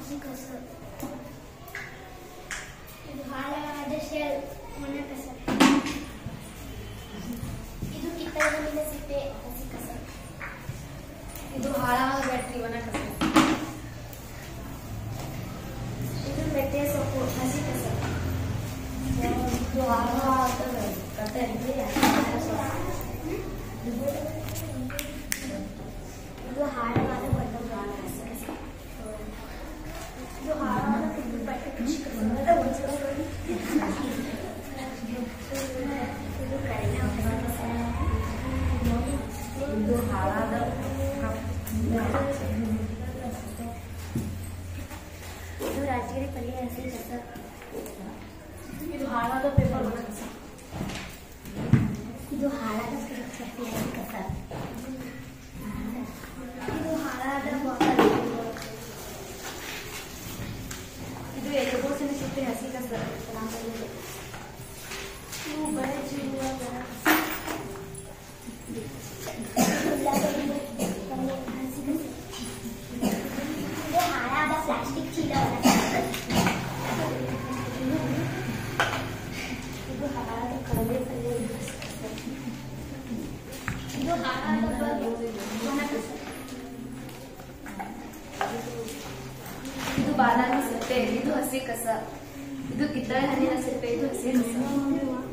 ಹಸಿ ಕಸ ಇದು ಹಾಳಾದ ಶೆಲ್ ಒಣ ಕಸ ಇದು ಕಿತ್ತಳೆ ಹಣ್ಣಿನ ಸಿಪ್ಪೆ ಹಸಿ ಕಸ ಇದು ಹಾಳಾದ ಬ್ಯಾಟ್ರಿ ಒಣ ಕಸ ಇದು ಮೆಂತ್ಯ ಸೊಪ್ಪು ಹಸಿ ಕಸ ಇದು ಹಾಳಾದ ಕತ್ತರಿ ಇದು ಹಾಳವಾದ ಬಣ್ಣದ ಹಸಿ ಕಸ ಇದು ಹಾಳಾದ ಕುದ್ದು ಬಟ್ಟೆ ಕೃಷಿ ಕಸ ಇದು ಕಡಿಮೆ ಹೊಸ ಕಸ ಇದು ಹಾಳಾದ ಇದು ರಾಜಗಿರಿ ಪಲ್ಯ ಹಸಿ ಕಸ ಇದು ಹಾಳಾದ ಪೇಪರ್ ಒಣ ಕಸ ಇದು ಹಾಳಾದ ಸಪ್ಪೆ ಹಸಿ ಕಸ ಇದು ಹಾಳಾದ ಬಾಟಲ್ ಇದು ಎಲೆಕೋಸಿನ ಸಿಪ್ಪೆ ಹಸಿ ಕಸ ಇವು ಬಳೆ ಜೀವ ಬರ ಕಸ ಉಳ್ಳಾಗಡ್ಡಿ ಪಲ್ಯ ಹಸಿ ಕಸ ಇದು ಹಾಳಾದ ಪ್ಲಾಸ್ಟಿಕ್ ಚೀಲ ಒಣ ಕಸ. ಇದು ಹಾಳಾದ ಕಡಲೆ ಪಲ್ಯ ಹಸಿ ಕಸ. ಇದು ಹಾಳಾದ ಬ- ಒಣ ಕಸ ಇದು ಬಾದಾಮಿ ಸಿಪ್ಪೆ ಇದು ಹಸಿ ಕಸ ಇದು ಕಿತ್ತಳೆ ಹಣ್ಣಿನ ಸಿಪ್ಪೆ ಇದು ಹಸಿ ಕಸ